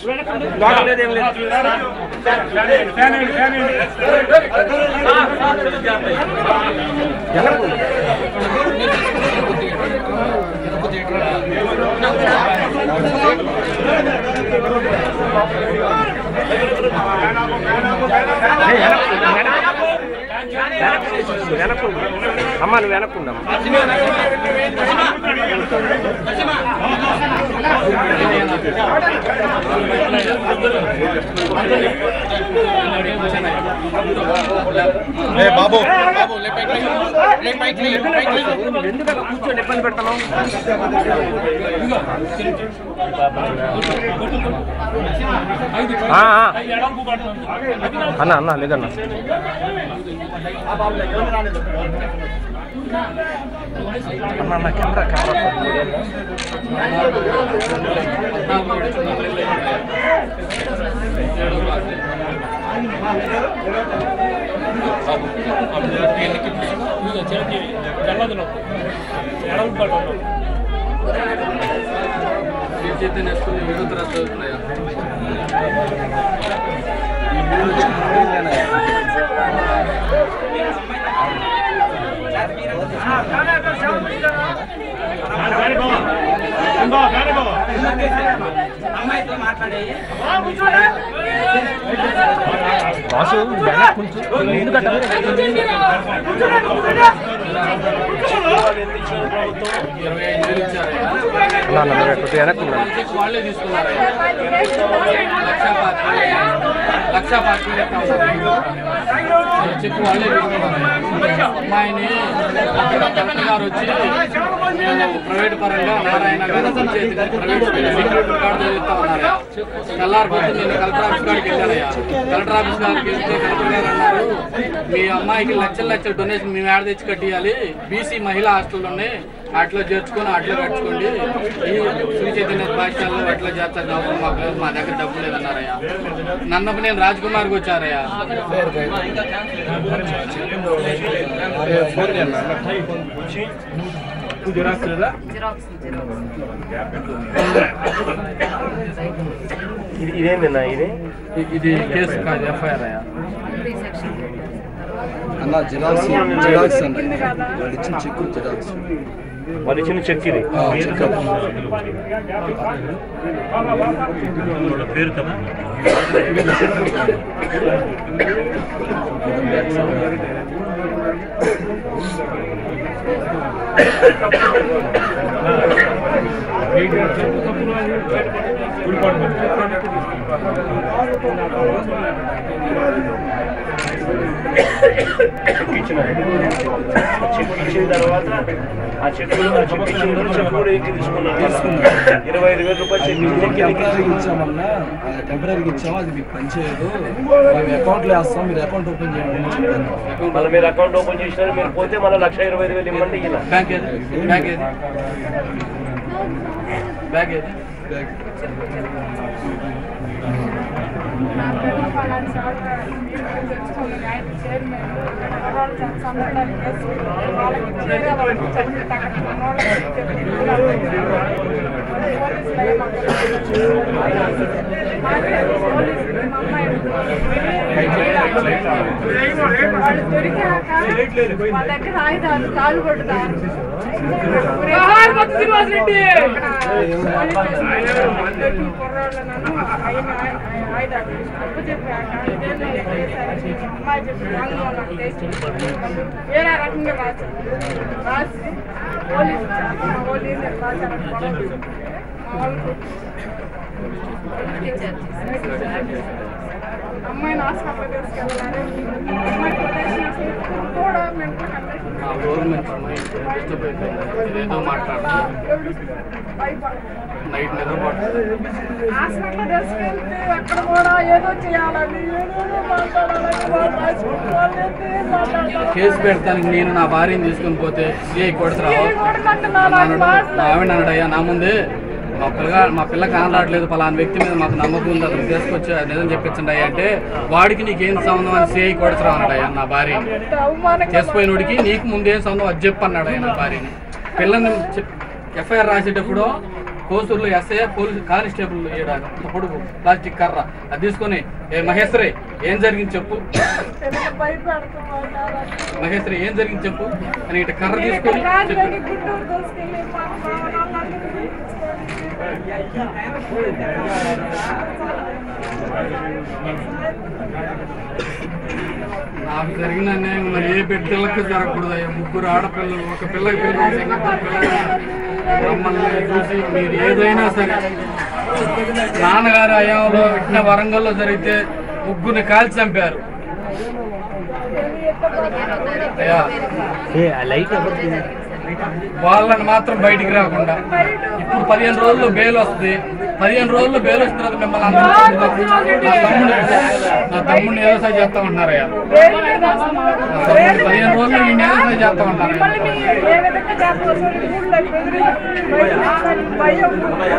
Local లేదు ఏం లేదు ఎక్కడ వెనక్కు అమ్మ నువ్వు వెనక్కుండమ్మా బాబు ఎందుకు కూర్చొని ఇబ్బంది పెడతాను అన్న అన్న లేదన్న అన్న అన్న కెమెరా కెమెరా బాసు వెనక్కి కొంచెం ఎందుకంటే అన్న అన్న మీరు కొద్దిగా వెనక్కి ఉండండి. వాళ్ళే తీసుకున్నారు లక్ష పాతిక లక్ష పాతిక చెప్పి వాళ్ళే తీసుకున్నారు అమ్మాయిని అక్కడ కలెక్టర్ గారు వచ్చి నేను ప్రైవేట్ పరంగా నారాయణ గారు పంచాయతీ గారు ప్రైవేట్ సెక్యూరిటీ కార్డు చదివిస్తా ఉన్నారు తెల్లారిపోతే నేను కలెక్టర్ ఆఫీస్ కాడికి వెళ్ళానయ్యా కలెక్టర్ ఆఫీస్ గారికి వెళ్తే కలెక్టర్ గారు అన్నారు మీ అమ్మాయికి లక్షల లక్షల డొనేషన్ మేము ఏడ తెచ్చి కట్టియాలి బీసీ మహిళా హాస్టల్లోనే అట్లా చేర్చుకొని అట్లా కట్టుకోండి ఈ శ్రీ చైతన్య పాఠశాలలో అట్లా చేస్తారు డబ్బులు మాకు లేదు మా దగ్గర డబ్బు లేదన్నారయ్యా నన్నపు నేను రాజ్ కుమార్కి వచ్చారయ్యా ఇది ఇదేందన్నా ఇది ఇ- ఇది కేసు కాదు ఎఫ్ఐఆర్ అయ్యా అన్న జిరాక్స్ జిరాక్స్ అండి వాళ్ళు ఇచ్చిన చెక్కు జిరాక్స్ వాళ్ళు ఇచ్చిన చెక్ ఇది చెక్ చెక్ ఇచ్చిన చెక్ ఇచ్చిన తర్వాత ఆ చెక్ ఆ చెక్ ఇచ్చిన తర్వాత చెక్ కూడా ఎక్కి తీసుకున్నాను ఇరవై ఐదు వేల రూపాయలు చెక్ ఇచ్చి చెక్ ఎక్కి టెంపరీగా ఇచ్చామన్నా టెంపరీగా ఇచ్చాము అది మీకు పనిచేయదు మేము అకౌంట్లో వేస్తాం మీరు అకౌంట్ ఓపెన్ చేయండి అని చెప్పాను మళ్ళీ మీరు అకౌంట్ ఓపెన్ చేసినారు మీరు పోతే మళ్ళీ లక్ష ఇరవై ఐదు వేలు ఇవ్వండి ఇలా బ్యాంక్ ఏది బ్యాంక్ ఏది బ్యాంక్ ఏది వాళ్ళు దొరికాక వాళ్ళ దగ్గర ఆయుధాలు కాలు కొట్టుతారు ఆయుధాలు అప్పు చెప్పాక ఇదేదో చేశారని అమ్మాయి చెప్పి వాళ్ళు నాకు చేసి వేరే రకంగా రాశారు రాసి పోలీసు ఇచ్చారు. మా పోలీసు రాశారు గొడవ. మా వాళ్ళకు అమ్మాయిని హాస్పిటల్ తీసుకెళ్ళారు అమ్మాయి ప్రొటెక్షన్ అసలు కూడా మెంటల్ కండిషన్ ఆ గవర్నమెంట్ డిస్టర్బ్ అయిపోయింది ఇదేదో మాట్లాడుతుంది నైట్ నిద్రపోతుంది హాస్పిటల్ తీసుకెళ్తే అక్కడ కూడా ఏదో చేయాలని ఏదేదో మాట్లాడాలని వాళ్ళు రాసుకుంటూ వాళ్ళు ఏంటి మాట్లాడతారు కేసు పెడతానికి నేను నా భార్యని తీసుకొని పోతే సిఐ కొడుతురావు ఏం కొడుకుంటున్నావు నాకు మాట్లాడు. ఆవిడ అన్నాడయ్యా నా ముందే మా పిల్లగా మా పిల్ల కానరాట్లేదు పలానా వ్యక్తి మీద మాకు నమ్మకం ఉంది అతను తీసుకొచ్చి నిజం చెప్పించండి అయ్యా అంటే వాడికి నీకేం సంబంధం అని సిఐ కొడుతురావు అన్నాడయ్యా నా భార్యని ఎంత అవమానంగా చేసిపోయినోడికి నీకు ముందేం సంబంధం అది చెప్పు అన్నాడు ఆయన భార్యని పిల్లని ఎఫ్ఐఆర్ రాసేటప్పుడు కోసూరులో ఎస్ఐ పోలీసు కానిస్టేబుల్ ఈడ పొడుగు ప్లాస్టిక్ కర్ర అది తీసుకొని ఏ మహేశ్వరి ఏం జరిగింది చెప్పు భయపడుతున్నారు మహేశ్వరి ఏం జరిగింది చెప్పు అని ఇటు కర్ర తీసుకొని రాజధాని చెప్పు గుంటూరు దోసుకెళ్ళి మా భవనాలందరినీ నాకు జరిగిన అన్యాయం మరి ఏ బిడ్డలకు జరగకూడదు అయ్యా ముగ్గురు ఆడపిల్లలు ఒక పిల్లకి పిల్లలు ఇద్దరు పిల్లలు మమ్మల్ని చూసి మీరు ఏదైనా సరే నాన్నగారి హయాంలో ఇట్టిన వరంగల్లో జరిగితే ముగ్గురిని కాల్చి చంపారు అయ్యా వాళ్ళని మాత్రం బయటికి రాకుండా ఇప్పుడు పదిహేను రోజుల్లో బెయిల్ వస్తుంది పదిహేను రోజుల్లో బెయిల్ వచ్చిన తర్వాత మిమ్మల్ని అందరూ నా తమ్ముడు నా తమ్ముడిని ఏదో సార్ చేస్తా ఉంటున్నారయ్యా నా తమ్ముడు పదిహేను రోజుల్లో ఈ ఏదో సార్ చేస్తా ఉంటారు మిమ్మల్ని మీరు ఏ విధంగా చేస్తారు ఊళ్ళో బెదిరించి భయం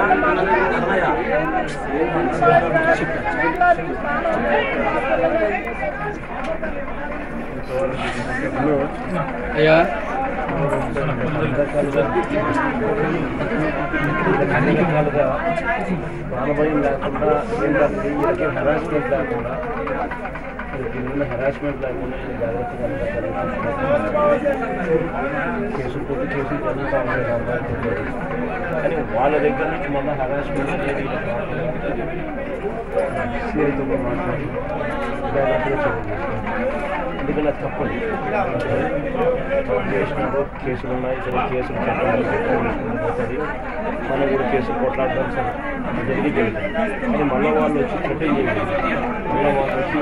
అయ్యా అన్ని రకాలుగా ప్రాణభయం లేకుండా ఏంటంటే వీళ్ళకి హెరాస్మెంట్ లేకుండా దీనివల్ల హెరాస్మెంట్ లేకుండా వీళ్ళు జాగ్రత్తగా అంతా జరుగుతుంది. కేసులు కొట్టి కేసులు జరుగుతూ ఉన్నాయి అందరికీ తెలియదు. కానీ వాళ్ళ దగ్గర నుంచి మళ్ళీ హెరాస్మెంట్ అనేది సిఐతో మాట్లాడి జాగ్రత్తగా చేయాలి ఎందుకంటే అది తప్పదు తప్పు చేసినాడు కేసులు ఉన్నాయి ఇతర కేసులు చట్టాలు చట్టం పోతుంది మనం కూడా కేసులు కొట్లాడడం సరే అది జరిగి జరిగింది కానీ మళ్ళీ వాళ్ళు వచ్చి థ్రెటన్ చేయాలి మళ్ళీ వాళ్ళు వచ్చి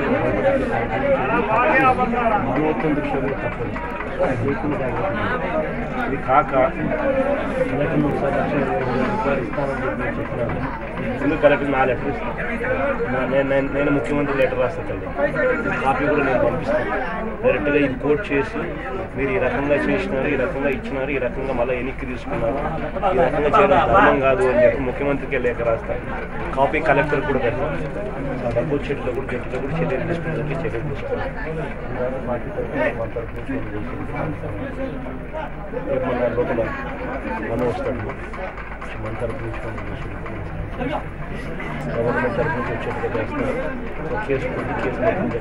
మానవత్వం దృష్ట్యా కూడా తప్పదు అది లేకుండా జాగ్రత్త ఇది కాక ఎలక్షన్ ఒకసారి లక్ష ఇరవై వేల రూపాయలు ఇస్తానని చెప్పి నేను చెప్పినాను ముందు కలెక్టర్ నా లెటర్ ఇస్తాను నా- నేను నేను- నేను ముఖ్యమంత్రి లెటర్ రాస్తాను తల్లి కాపీ కూడా నేను పంపిస్తాను డైరెక్ట్గా ఇది కోట్ చేసి మీరు ఈ రకంగా చేసినారు ఈ రకంగా ఇచ్చినారు ఈ రకంగా మళ్ళీ వెనక్కి తీసుకున్నారు ఈ రకంగా చేయడం ధర్మం కాదు అని చెప్పి ముఖ్యమంత్రికి లేఖ రాస్తాను కాపీ కలెక్టర్ కూడా పెడతాను ఆ డబ్బు వచ్చేటప్పుడు పెట్టేటప్పుడు చర్యలు తీసుకున్నట్టు చర్యలు తీసుకోవాలి ఇలానే పార్టీ తరఫున మన తరఫు నుంచి మనం చేసేది రేపు మన లోపల మనం వస్తాడు మన తరఫు నుంచి మనం చేసేది గవర్నమెంట్ తరఫు నుంచి వచ్చేట్టుగా చేస్తారు ఒక కేసు కొద్ది కేసు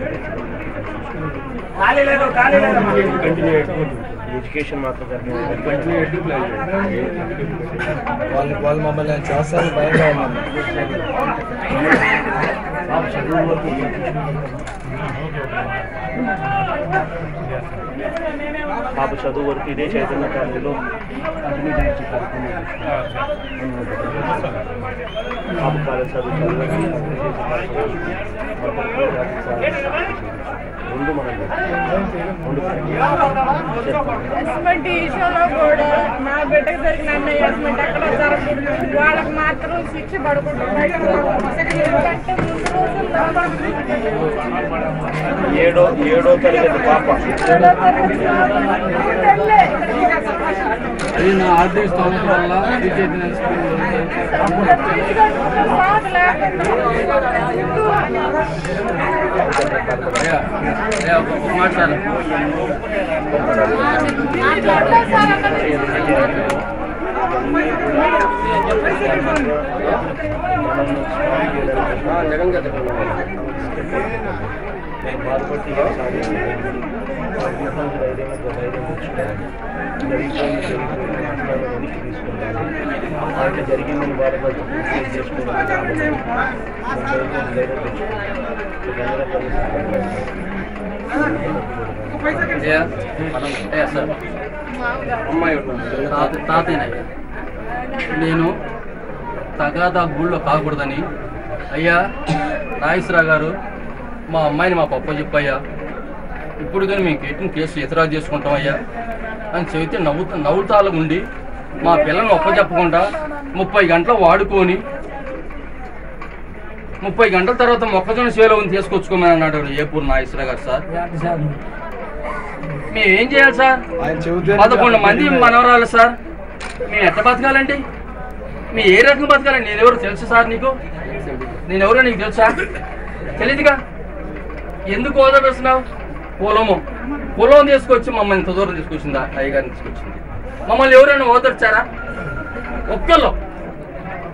కంటిన్యూ ఎడ్యుకేషన్ మాత్రం కంటిన్యూ వాళ్ళు వాళ్ళు మమ్మల్ని చేస్తారని భయంగా ఉన్నాను చదువు వరకు పాప చదువు వరకు ఇదే చైతన్య కాలేజీలో కంటిన్యూ చేయించే కార్యక్రమం చేస్తున్నాం. పాప కాలేజ్ చదువు చదవాలి రెండు మనం చేస్తాం. రెండు హస్బెండ్ విషయంలో కూడా నా బిడ్డకు జరిగిన అన్నయ్య హస్బెండ్ ఎక్కడ జరగకూడదు వాళ్ళకి మాత్రం శిక్ష పడకూడదు బయట ఎందుకంటే ముందు రోజుల్లో ఏడో ఏడో తరగతి పాప అది నా ఆర్థిక స్తోమత వల్ల శ్రీ చైతన్య స్కూల్ అయ్యా అయ్యా ఒక ఒక మాట చాలు జగన్ గారు బాధపడి ధైర్యంగా ధైర్యం తెచ్చుకోవాలి జరిగిపోయింది జరిగిపోయింది నష్టాలు వెనక్కి తీసుకోవాలి అంటే జరిగిందని బాధపడి చేసుకోవాలి ధైర్యం ధైర్యం తెచ్చుకోవాలి అయ్యా అయ్యా సార్ అమ్మాయి ఉంటుంది. తాత తాతయ్యనయ్యా నేను తగాదా గుళ్ళో కాకూడదని అయ్యా నాగేశ్వరరావు గారు మా అమ్మాయిని మా పప్ప చెప్పయ్యా ఇప్పుడు కానీ మీకు ఎట్టిన కేసు ఎతరాజు చేసుకుంటాం అయ్యా అని చెబితే నవ్వుతా నవ్వుతాలు ఉండి మా పిల్లల్ని ఒప్ప చెప్పకుండా ముప్పై గంటలు వాడుకొని ముప్పై గంటల తర్వాత మొక్కజొన్న సేలో ఉంది తీసుకొచ్చుకోమని అన్నాడు ఏపూర్ నాగేశ్వరరావు గారు సార్ మేము ఏం చేయాలి సార్ ఆయన చెబితే పదకొండు మంది మనవరాలు సార్ మేము ఎట్ట బతకాలండి మీ ఏ రకంగా బతకాలండి నేను ఎవరు తెలుసు సార్ నీకు నేను ఎవరో నీకు తెలుసా తెలీదుగా ఎందుకు హోదా వేస్తున్నావు పొలము పొలం తీసుకొచ్చి మమ్మల్ని ఇంత దూరం తీసుకొచ్చిందా అయ్యగారిని తీసుకొచ్చింది మమ్మల్ని ఎవరైనా ఓదర్చారా ఒక్కళ్ళు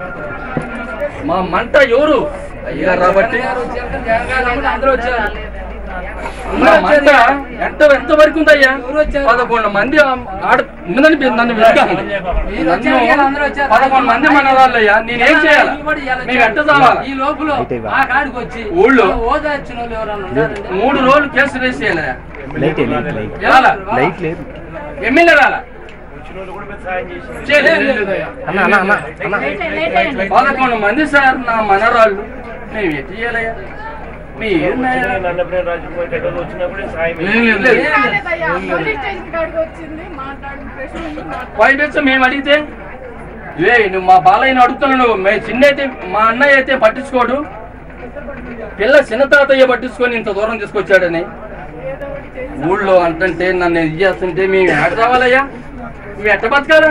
మా మంట ఎవరు అయ్యా రాబట్టి అందరూ వచ్చారు మా మంట ఎంత ఎంత వరకు ఉందయ్యా పదకొండు మంది ఆడ ఉందని నన్ను వెతకాలి. నన్ను పదకొండు మంది మన వాళ్ళయ్యా నేనేం చేయాలి మేము ఎట్ట చావాలి ఈ లోపల ఆ కాడికి వచ్చి ఊళ్ళో ఓదార్చిన వాళ్ళు ఎవరన్నా ఉన్నారంటే మూడు రోజులు కేసు రేస్ చేయాలయ్యా లైట్ లైట్ లైట్ ఎలా లైట్ లేదు ఎమ్మెల్యే రాలా వచ్చిన వాళ్ళు కూడా మేము సాయం చేసి చేయలేదు అన్న అన్న అన్న అన్న పదకొండు మంది సార్ నా మనరాళ్ళు మేము ఎట్లా చేయాలయ్యా మీరు నన్నప్పుడే రాజుపోయి టెక్కలు వచ్చినప్పుడే సాయం ఏం లేదు, లేదు. రాలేదయ్యా, పోలీస్ స్టేషన్ కాడికి వచ్చింది మాట్లాడి ప్రశ్న మాట్లాడి పైపెచ్చు మేము అడిగితే ఏ నువ్వు మా బాలయ్యని అడుగుతున్నావు నువ్వు మేము చిన్న అయితే మా అన్నయ్య అయితే పట్టించుకోడు పిల్ల చిన్న తాతయ్య పట్టించుకొని ఇంత దూరం తీసుకొచ్చాడని ఏదో ఒకటి చేసి ఊళ్ళో అంటుంటే నన్ను ఇది చేస్తుంటే మేము ఎక్కడ రావాలయ్యా మేము ఎట్ట బతకాలా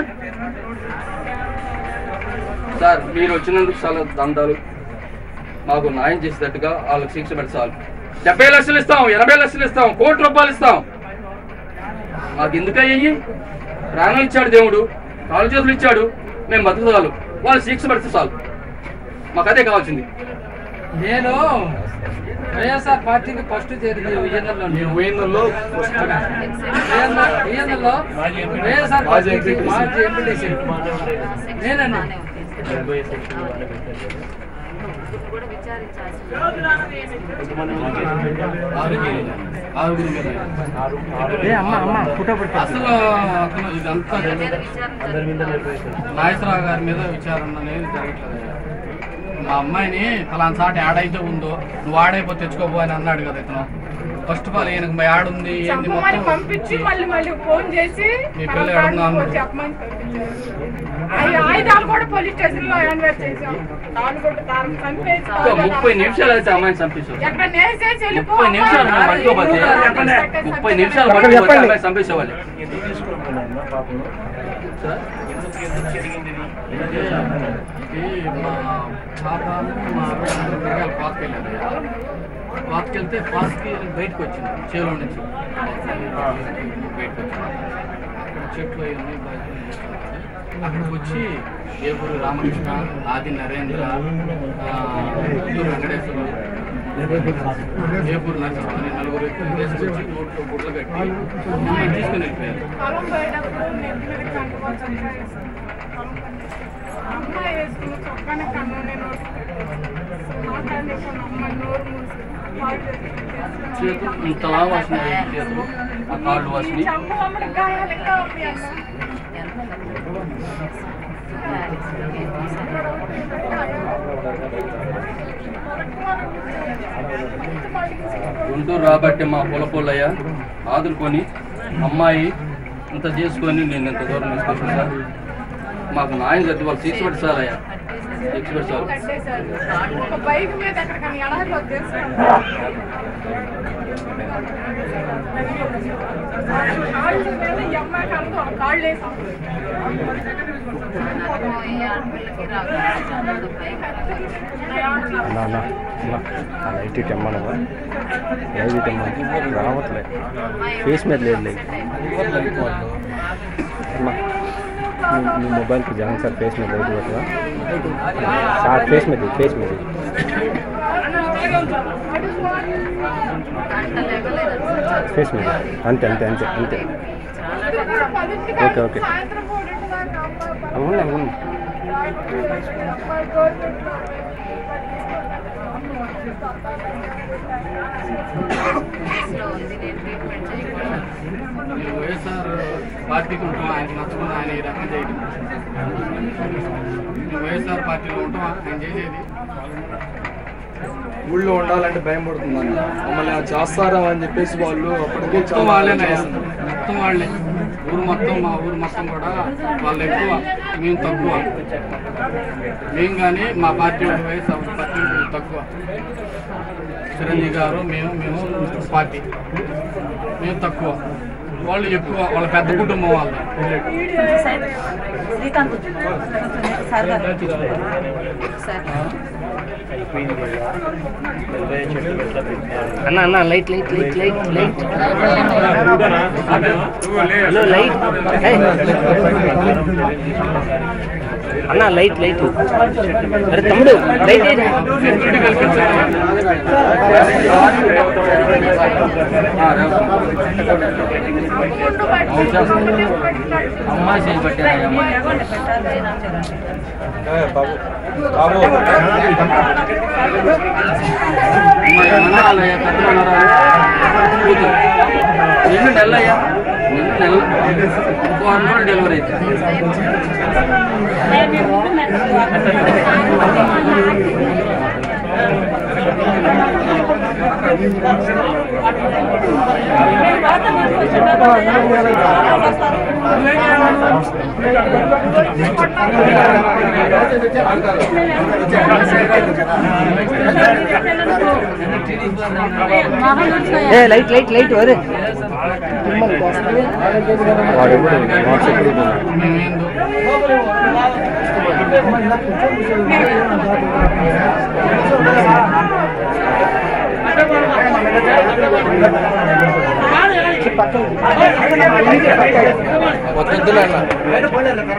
సార్ మీరు వచ్చినందుకు చాలా దండాలు మాకు న్యాయం చేసేటట్టుగా వాళ్ళకి శిక్ష పెట్టాలి డెబ్బై లక్షలు ఇస్తాం ఎనభై లక్షలు ఇస్తాం కోటి రూపాయలు ఇస్తాం మాకు ఎందుకయ్యి ప్రాణం ఇచ్చాడు దేవుడు కాలు చేతులు ఇచ్చాడు మేము బతుకుతాలు వాళ్ళు శిక్ష పెడితే చాలు మాకు అదే కావాల్సింది నేను వైఎస్ఆర్ పార్టీకి ఫస్ట్ చేరింది విజయనగరంలో మీరు పోయినలో ఫస్ట్ విజయనగరంలో వైఎస్ఆర్ పార్టీకి మాజీ ఎంపీటీసీ నేనండి ఆరుగురు మీద. ఏ అమ్మ అమ్మ ఫోటో పెట్టి అసలు అతను ఇదంతా అందరి మీద నిర్వహిస్తారు నాగేశ్వరరావు గారి మీద విచారణ అనేది జరగట్లేదు మా అమ్మాయిని ఫలానా సాటి ఆడైతే ఉందో నువ్వు ఆడైపోతే తెచ్చుకోబో అని అన్నాడు కదా ఇతను ఫస్ట్ ఆఫ్ ఆల్ ఈయనకు మా ఆడుంది ఏంది చెప్పమని మొత్తం పంపించి మళ్ళీ మళ్ళీ ఫోన్ చేసి మీ మన పిల్ల కాడికి ఎడున్నా వచ్చి చెప్పమని పంపించారు ఆయ- ఆయుధాలు కూడా పోలీస్ స్టేషన్ లో హ్యాండ్ చేసాం తాను కూడా తాను చంపేసి ఇంకా ముప్పై నిమిషాలు అయితే అమ్మాయిని చంపేశారు ఎక్కడ నేసేసి వెళ్ళిపో ముప్పై నిమిషాలు మేము పట్టుకోపోతే ముప్పై నిమిషాలు పట్టుకోపోతే అమ్మాయి చంపేసేవాళ్ళు ఎందుకు తీసుకున్నాం పాపం ఎందుకు ఎందుకు జరిగింది ఇది ఎందుకు చేశారు? ఇది మా పాప మా ఆవిడ పాస్కి వెళ్ళారు పాస్కి వెళ్తే పాస్కి బయటకు వచ్చింది చేలో నుంచి బయటకు వచ్చింది అక్కడ చెట్లు అవి ఉన్నాయి బయట ఉన్నాయి. అక్కడికి వచ్చి ఏపూరు రామకృష్ణ ఆది నరేంద్ర ఆ, పుత్తూరు వెంకటేశ్వరరావు ఏపూరు నరసింహ అనే నలుగురు వ్యక్తులు తీసుకొచ్చి నోట్లో గుడ్లు కట్టి మమ్మల్ని తీసుకుని వెళ్ళిపోయారు పొలం పోయేటప్పుడు నెత్తి మీద కంటుకొని చొక్కా వేసుకుని పొలం పని. అమ్మాయి వేసుకున్న చొక్కానే కన్ను నేను మాట్లాడలేకుండా అమ్మాయి నోరు మూసి వాళ్ళు చేసుకుని చేతులు ఇంతలా వాసినాయి చేతులు ఆ కాళ్ళు వాసినాయి చంప మమ్మల్ని గాయాలు ఇంకా ఉంది అన్న గుంటూరు రాబట్టి మా పొల పొల్లయ్య ఆదుకొని అమ్మాయి ఇంత చేసుకొని నేను ఇంత దూరం తీసుకొచ్చాను సార్ మాకు న్యాయం జరిగి వాళ్ళు శిక్ష పెట్టాలయ్యా శిక్ష పెట్టాలి కట్టేశారు ఒక బైక్ మీద ఎక్కడికైనా ఎడారిలో తెలుసుకుంటారు కాళ్ళు మీద ఈ అమ్మాయి కలదు కాళ్ళు వేసాం అన్న అన్న అన్న ఆ లైట్ ఇటు ఇమ్మనవా లైట్ ఇటు ఇమ్మను రావట్లే ఫేస్ మీద లేదు లైట్ అమ్మా మీ- మీ మొబైల్కి జగన్ సార్ ఫేస్ మీద లైట్ పెట్టవా సార్ ఫేస్ మీద ఫేస్ మీద ఫేస్ మీద అంతే అంతే అంతే అంతే ఓకే, ఓకే. సాయంత్రం మూడింటి దాకా అమ్మాయి అవును అవును అమ్మాయి గవర్నమెంట్ మేము వైఎస్ఆర్ పార్టీకి ఉంటాం ఆయన నచ్చుకుని ఆయన ఈ రకం చేయడం మేము వైఎస్ఆర్ పార్టీలో ఉంటాం ఆయన చేసేది ఊళ్ళో ఉండాలంటే భయం పడుతుందని మమ్మల్ని అది చేస్తారా అని చెప్పేసి వాళ్ళు అప్పటికే మొత్తం చాలా వాళ్ళే చేస్తున్నారు. మొత్తం వాళ్ళే ఊరు మొత్తం మా ఊరు మొత్తం కూడా వాళ్ళు ఎక్కువ మేము తక్కువ మేము కానీ మా పార్టీ వైఎస్ఆర్ పార్టీ మేము తక్కువ చిరంజీవి గారు మేము మేము పార్టీ మేము తక్కువ వాళ్ళు ఎక్కువ వాళ్ళ పెద్ద కుటుంబం వాళ్ళు అయిపోయింది కదా ఎనభై చెట్లు ఎట్లా పెట్టారు అన్న అన్న light light light light light hello light అన్న లైట్ లైట్ అరే తమ్ముడు లైట్ ఏరా. అమ్మాయి చేయబట్టారయ్యా బాబు బాబు నిన్ను నెలయ్యా నిన్ను నెల ఇంకో వారం రోజులు డెలివరీ అయితే ఏ లైట్ లైట్ లైట్ అరే వాడు ఎప్పుడు మార్క్స్ ఎప్పుడు వద్దులే అన్న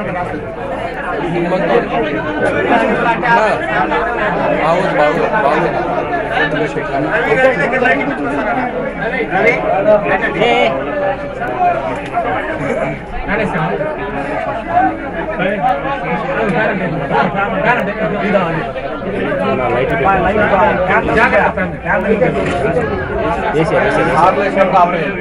బాగు బాగు బాగు లైట్ వేసారు వేసారు ఆపరేషన్ ఆపరేషన్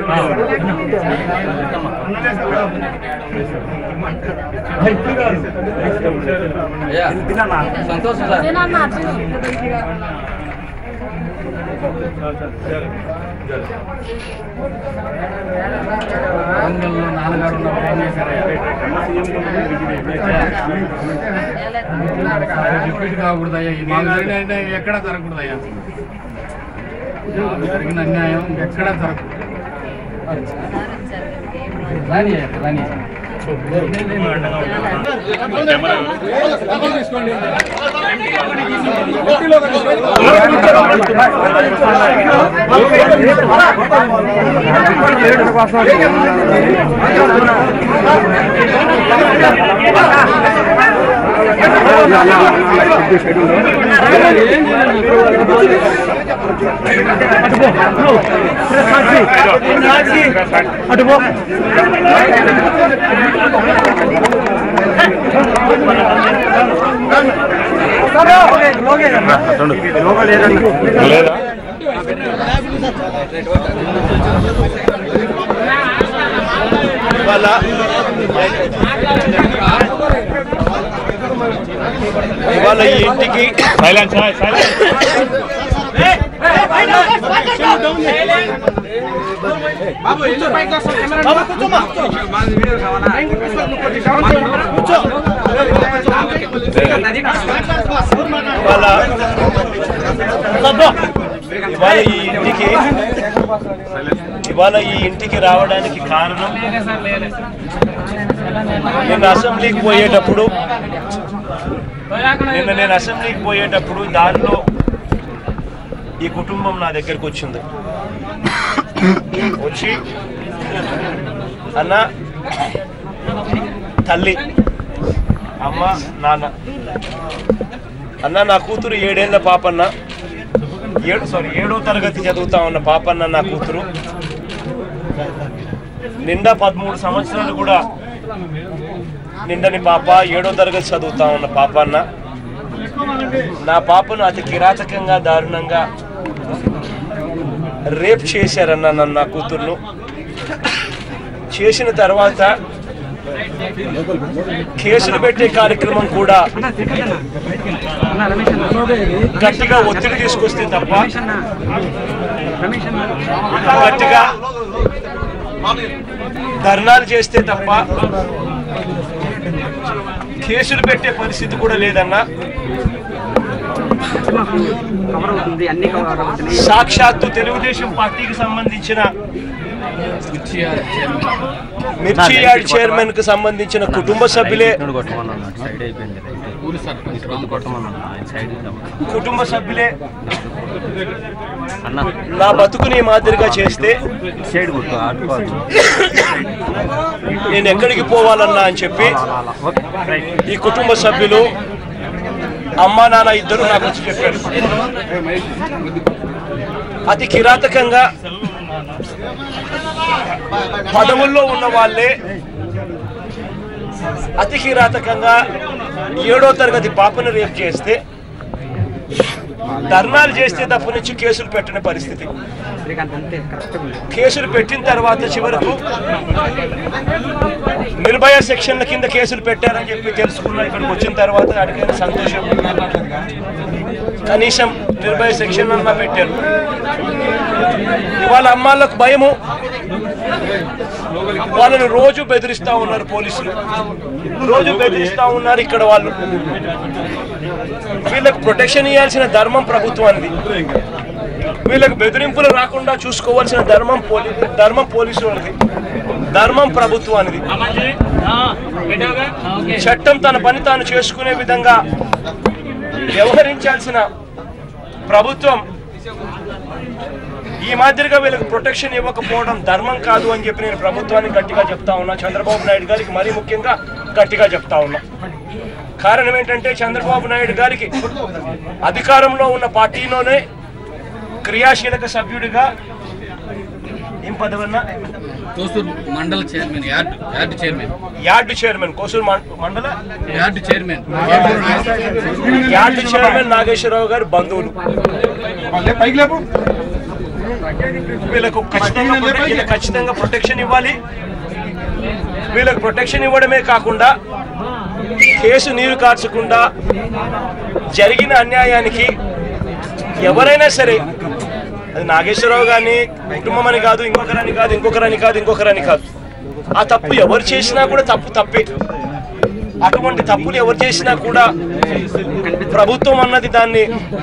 అయ్యా సంతోషం సార్ వరంగల్లో నాన్నగారు ఉన్నప్పుడు ఏం చేశారయ్యా రిపీట్ కాకూడదయ్యా ఈ మాకు జరిగిన అన్యాయం ఎక్కడా జరగకూడదయ్యా మాకు జరిగిన అన్యాయం ఎక్కడా జరగకూడదు రాని అయ్యా, రాని లేదా ఇవాళ ఇవాళ ఈ ఇంటికి సైలెన్స్ సైలెన్స్ ఇవాళ ఇవాళ ఈ ఇంటికి ఇవాళ ఈ ఇంటికి రావడానికి కారణం నిన్న అసెంబ్లీకి పోయేటప్పుడు నిన్న నేను అసెంబ్లీకి పోయేటప్పుడు దారిలో ఈ కుటుంబం నా దగ్గరకు వచ్చింది వచ్చి అన్న తల్లి అమ్మ నాన్న అన్న నా కూతురు ఏడేళ్ల పాపన్న ఏడు సారీ ఏడో తరగతి చదువుతా ఉన్న పాపన్న నా కూతురు నిండా పదమూడు సంవత్సరాలు కూడా నిండని పాప ఏడో తరగతి చదువుతా ఉన్న పాపన్న నా పాపను అతి కిరాతకంగా దారుణంగా రేప్ చేశారన్న నన్ను నా కూతుర్ను చేసిన తర్వాత కేసులు పెట్టే కార్యక్రమం కూడా గట్టిగా ఒత్తిడి తీసుకొస్తే తప్ప గట్టిగా ధర్నాలు చేస్తే తప్ప కేసులు పెట్టే పరిస్థితి కూడా లేదన్నా సాక్షాత్తు తెలుగుదేశం పార్టీకి సంబంధించిన మిర్చి యార్డ్ చైర్మన్ కు సంబంధించిన కుటుంబ సభ్యులే కొట్టమన్నాను సైడ్ అయిపోయింది లైట్ ఊరి సర్పంచ్ రామ్ కొట్టమన్నాను ఆయన సైడ్ కుటుంబ సభ్యులే నా బతుకుని మాదిరిగా చేస్తే సైడ్ కొట్టు ఆడుకోవాలి నేను ఎక్కడికి పోవాలన్నా అని చెప్పి ఈ కుటుంబ సభ్యులు అమ్మా నాన్న ఇద్దరు నాకు వచ్చి చెప్పారు అతి కిరాతకంగా పదవుల్లో ఉన్న వాళ్ళే అతి కిరాతకంగా ఏడో తరగతి పాపను రేపు చేస్తే ధర్నాలు చేస్తే తప్పు నుంచి కేసులు పెట్టని పరిస్థితి కేసులు పెట్టిన తర్వాత చివరకు నిర్భయ సెక్షన్ల కింద కేసులు పెట్టారని చెప్పి తెలుసుకున్నా ఇక్కడికి వచ్చిన తర్వాత అడిగిన సంతోషం కనీసం నిర్భయ సెక్షన్ అన్నా పెట్టారు ఇవాళ అమ్మాళ్ళకు భయము వాళ్ళని రోజు బెదిరిస్తా ఉన్నారు పోలీసులు రోజు బెదిరిస్తా ఉన్నారు ఇక్కడ వాళ్ళు వీళ్ళకు ప్రొటెక్షన్ ఇవ్వాల్సిన ధర్మం ప్రభుత్వానికి వీళ్ళకు బెదిరింపులు రాకుండా చూసుకోవాల్సిన ధర్మం పోలీ ధర్మం పోలీసు వాళ్ళది ధర్మం ప్రభుత్వానికి చట్టం తన పని తాను చేసుకునే విధంగా వ్యవహరించాల్సిన ప్రభుత్వం ఈ మాదిరిగా వీళ్ళకి ప్రొటెక్షన్ ఇవ్వకపోవడం ధర్మం కాదు అని చెప్పి నేను ప్రభుత్వానికి గట్టిగా చెప్తా ఉన్నా చంద్రబాబు నాయుడు గారికి మరీ ముఖ్యంగా గట్టిగా చెప్తా ఉన్నా కారణం ఏంటంటే చంద్రబాబు నాయుడు గారికి అధికారంలో ఉన్న పార్టీలోనే క్రియాశీలక సభ్యుడిగా ఏం పదవన్నా తోసూరు మండల chairman yard yard chairman yard chairman Kosuru మం- మండల yard chairman yard chairman Nageswara Rao గారి బంధువులు వీళ్ళకు ఖచ్చితంగా ప్రొటెక్షన్- వీళ్ళకి ఖచ్చితంగా ప్రొటెక్షన్ ఇవ్వాలి వీళ్ళకి ప్రొటెక్షన్ ఇవ్వడమే కాకుండా కేసు నీరు కార్చకుండా జరిగిన అన్యాయానికి ఎవరైనా సరే అది నాగేశ్వరరావు గారిని కుటుంబం అని కాదు ఇంకొకరని కాదు ఇంకొకరని కాదు ఇంకొకరని కాదు ఆ తప్పు ఎవరు చేసినా కూడా తప్పు తప్పే అటువంటి తప్పులు ఎవరు చేసినా కూడా ప్రభుత్వం అన్నది దాన్ని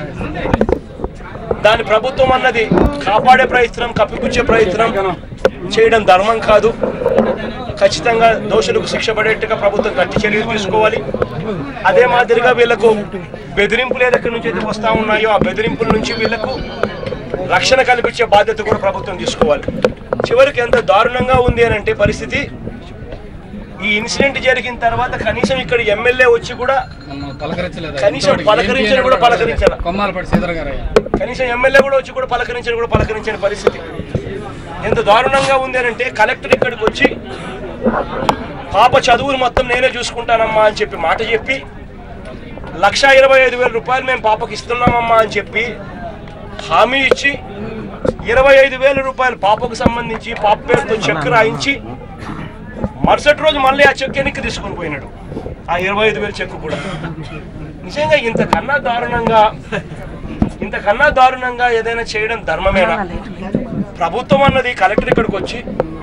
దాని ప్రభుత్వం అన్నది కాపాడే ప్రయత్నం కప్పిపుచ్చే ప్రయత్నం చేయడం ధర్మం కాదు ఖచ్చితంగా దోషులకు శిక్ష పడేట్టుగా ప్రభుత్వం గట్టి చర్యలు తీసుకోవాలి అదే మాదిరిగా వీళ్ళకు బెదిరింపులు ఏదెక్కడి నుంచి అయితే వస్తూ ఉన్నాయో ఆ బెదిరింపుల నుంచి వీళ్ళకు రక్షణ కల్పించే బాధ్యత కూడా ప్రభుత్వం తీసుకోవాలి చివరికి ఎంత దారుణంగా ఉంది అని అంటే పరిస్థితి ఈ ఇన్సిడెంట్ జరిగిన తర్వాత కనీసం ఇక్కడ ఎమ్మెల్యే వచ్చి కూడా పలకరించలేదు కనీసం పలకరించని కూడా పలకరించాల. కొమ్మాలపాటి శ్రీధర్ గారు కనీసం ఎమ్మెల్యే కూడా వచ్చి కూడా పలకరించని కూడా పలకరించని పరిస్థితి ఎంత దారుణంగా ఉంది అని అంటే కలెక్టర్ ఇక్కడికి వచ్చి పాప చదువులు మొత్తం నేనే చూసుకుంటానమ్మా అని చెప్పి మాట చెప్పి లక్ష ఇరవై ఐదు వేల రూపాయలు మేము పాపకి ఇస్తున్నామమ్మా అని చెప్పి హామీ ఇచ్చి ఇరవై ఐదు వేల రూపాయలు పాపకు సంబంధించి పాప పేరుతో చెక్ రాయించి మరుసటి రోజు మళ్ళీ ఆ చెక్ వెనక్కి తీసుకొని పోయినాడు ఆ ఇరవై ఐదు వేల చెక్ కూడా నిజంగా ఇంతకన్నా దారుణంగా ఇంతకన్నా దారుణంగా ఏదైనా చేయడం ధర్మమేనా ప్రభుత్వం అన్నది కలెక్టర్ ఇక్కడికి వచ్చి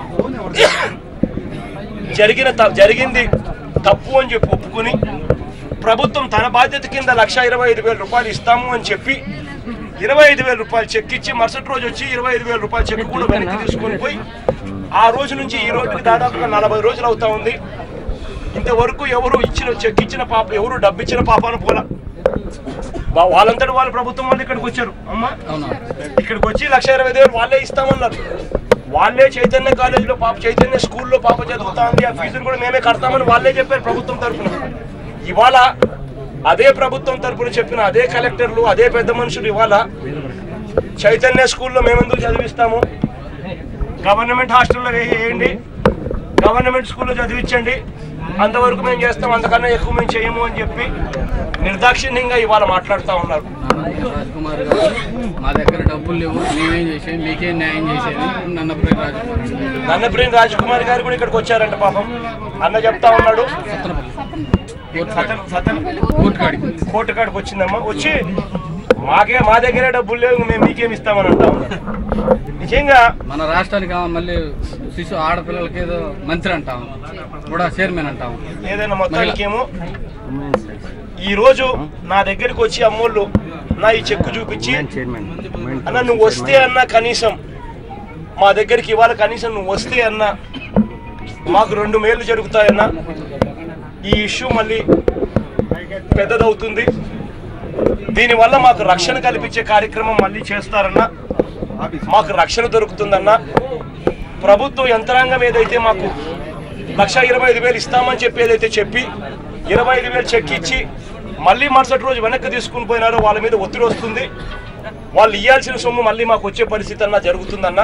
జరిగిన త- జరిగింది తప్పు అని చెప్పి ఒప్పుకొని ప్రభుత్వం తన బాధ్యత కింద లక్ష ఇరవై ఐదు వేల రూపాయలు ఇస్తాము అని చెప్పి ఇరవై ఐదు వేల రూపాయలు చెక్ ఇచ్చి మరుసటి రోజు వచ్చి ఇరవై ఐదు వేల రూపాయల చెక్ కూడా వెనక్కి తీసుకొని పోయి ఆ రోజు నుంచి ఈ రోజుకి దాదాపుగా నలభై రోజులు అవుతా ఉంది ఇంతవరకు ఎవరు ఇచ్చిన చెక్ ఇచ్చిన పాప ఎవరు డబ్బు ఇచ్చిన పాపాను పోలా వా- వాళ్ళంతటి వాళ్ళు ప్రభుత్వం వాళ్ళు ఇక్కడికి వచ్చారు అమ్మా అవునా ఇక్కడికి వచ్చి లక్ష ఇరవై వేలు వాళ్ళే ఇస్తామన్నారు వాళ్ళే చైతన్య కాలేజీలో పాప చైతన్య స్కూల్లో పాప చదువుతా ఉంది ఆ ఫీజులు కూడా మేమే కడతామని వాళ్ళే చెప్పారు ప్రభుత్వం తరఫున ఇవాళ అదే ప్రభుత్వం తరఫున చెప్పిన అదే కలెక్టర్లు అదే పెద్ద మనుషులు ఇవాళ చైతన్య స్కూల్లో మేమెందుకు చదివిస్తాము గవర్నమెంట్ హాస్టల్లో వేయండి గవర్నమెంట్ స్కూల్లో చదివించండి అంతవరకు మేము చేస్తాం అంతకన్నా ఎక్కువ మేము చేయము అని చెప్పి నిర్దాక్షిణ్యంగా ఇవాళ మాట్లాడుతూ ఉన్నారు రాజ్కుమార్ గారు మా దగ్గర డబ్బులు లేవు మేమేం చేసేది మీకేం న్యాయం చేసేది నన్నపల్లి రాజ్కుమార్ గారు నన్నప్రేమ్ రాజ్ కుమార్ గారు కూడా ఇక్కడికి వచ్చారంట పాపం అన్న చెప్తా ఉన్నాడు సతన్ సతన్ కోర్టు కాడికి కోర్టు కాడికి వచ్చిందమ్మా వచ్చి మాకే మా దగ్గరే డబ్బులు లేవు మేము మీకేం ఇస్తామని అంటా ఉన్నారు నిజంగా మన రాష్ట్రానికి ఆ మళ్ళీ శిశు ఆడపిల్లలకి ఏదో మంత్రి అంటాం కూడా చైర్మన్ అంటాం ఏదైనా మొత్తానికి ఏమో ఈ రోజు నా దగ్గరికి వచ్చి అమ్మోళ్ళు నా ఈ చెక్కు చూపించి చైర్మన్ అన్న నువ్వు వస్తే అన్న కనీసం మా దగ్గరికి ఇవాళ కనీసం నువ్వు వస్తే అన్న మాకు రెండు మేలు జరుగుతాయన్న ఈ ఇష్యూ మళ్ళీ పెద్దదవుతుంది దీనివల్ల మాకు రక్షణ కల్పించే కార్యక్రమం మళ్ళీ చేస్తారన్నా మాకు రక్షణ దొరుకుతుందన్నా ప్రభుత్వ యంత్రాంగం ఏదైతే మాకు లక్ష ఇరవై ఐదు వేలు ఇస్తామని చెప్పి ఏదైతే చెప్పి ఇరవై ఐదు వేలు చెక్ ఇచ్చి మళ్ళీ మరుసటి రోజు వెనక్కి తీసుకుని పోయినారో వాళ్ళ మీద ఒత్తిడి వస్తుంది వాళ్ళు ఇవ్వాల్సిన సొమ్ము మళ్ళీ మాకు వచ్చే పరిస్థితి అన్నా జరుగుతుందన్నా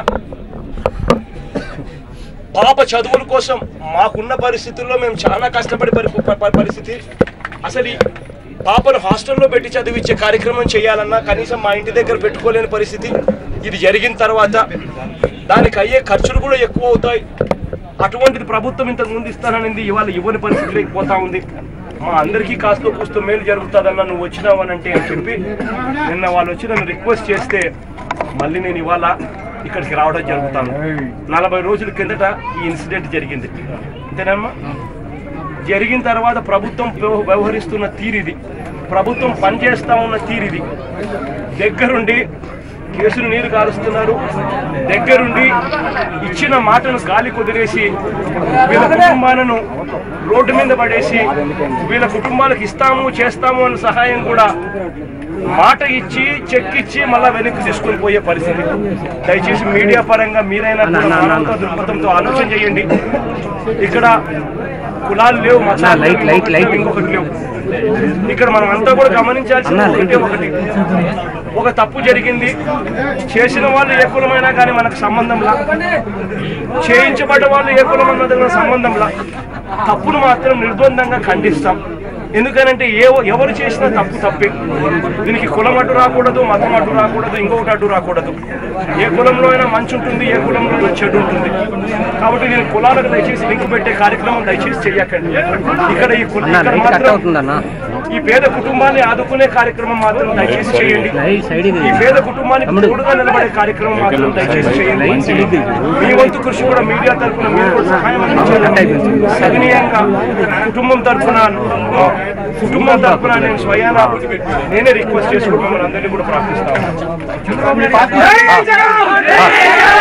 పాప చదువుల కోసం మాకున్న పరిస్థితుల్లో మేము చాలా కష్టపడి పరి ప- ప- పరిస్థితి అసలు ఈ పాపను హాస్టల్లో పెట్టి చదివించే కార్యక్రమం చేయాలన్నా కనీసం మా ఇంటి దగ్గర పెట్టుకోలేని పరిస్థితి ఇది జరిగిన తర్వాత దానికి అయ్యే ఖర్చులు కూడా ఎక్కువ అవుతాయి అటువంటిది ప్రభుత్వం ఇంతకు ముందు ఇస్తాననింది ఇవాళ ఇవ్వని పరిస్థితిలోకి పోతా ఉంది మా అందరికీ కాస్త కూస్తో మేలు జరుగుతుందన్న నువ్వు వచ్చినావనంటే అని చెప్పి నిన్న వాళ్ళు వచ్చి నన్ను రిక్వెస్ట్ చేస్తే మళ్ళీ నేను ఇవాళ ఇక్కడికి రావడం జరుగుతాను నలభై రోజుల కిందట ఈ ఇన్సిడెంట్ జరిగింది అంతేనమ్మా జరిగిన తర్వాత ప్రభుత్వం వ్యవ- వ్యవహరిస్తున్న తీరిది ప్రభుత్వం పనిచేస్తా ఉన్న తీరిది దగ్గరుండి కేసులు నీరు కారుస్తున్నారు దగ్గరుండి ఇచ్చిన మాటను గాలి కుదిరేసి వీళ్ళ కుటుంబాలను రోడ్డు మీద పడేసి వీళ్ళ కుటుంబాలకు ఇస్తాము చేస్తాము అన్న సహాయం కూడా మాట ఇచ్చి చెక్ ఇచ్చి మళ్ళా వెనక్కి తీసుకొని పోయే పరిస్థితి దయచేసి మీడియా పరంగా మీరైనా కూడా మానవతా దృక్పథంతో ఆలోచన చేయండి ఇక్కడ కులాలు లేవు మతాలు లేవు, ఇంకొకటి లేవు, ఇంకొకటి లేవు ఇక్కడ మనం అంతా కూడా గమనించాల్సిన ఒకటే ఒకటి ఒక తప్పు జరిగింది చేసిన వాళ్ళు ఏ కులమైనా కానీ మనకు సంబంధంలా చేయించబడ్డ వాళ్ళు ఏ కులం అన్నది కూడా సంబంధంలా తప్పును మాత్రం నిర్బంధంగా ఖండిస్తాం ఎందుకనంటే ఏ ఎవరు చేసినా తప్పు తప్పే దీనికి కులం అడ్డు రాకూడదు మతం అడ్డు రాకూడదు ఇంకొకటి అడ్డు రాకూడదు ఏ కులంలో అయినా మంచి ఉంటుంది ఏ కులంలో అయినా చెడు ఉంటుంది కాబట్టి నేను కులాలకు దయచేసి లింక్ పెట్టే కార్యక్రమం దయచేసి చెయ్యకండి ఇక్కడ ఈ కుల ఇక్కడ మాత్రం ఈ పేద కుటుంబాన్ని ఆదుకునే కార్యక్రమం మాత్రం దయచేసి చేయండి ఈ పేద కుటుంబానికి తోడుగా నిలబడే కార్యక్రమం మాత్రం దయచేసి చేయండి మీ వంతు కృషి కూడా మీడియా తరఫున మీరు కూడా సహాయం అందించాలని సవినీయంగా కుటుంబం తరఫున కుటుంబం తరఫున నేను స్వయాన నేనే రిక్వెస్ట్ చేసుకుంటూ మన అందరినీ కూడా ప్రార్థిస్తాను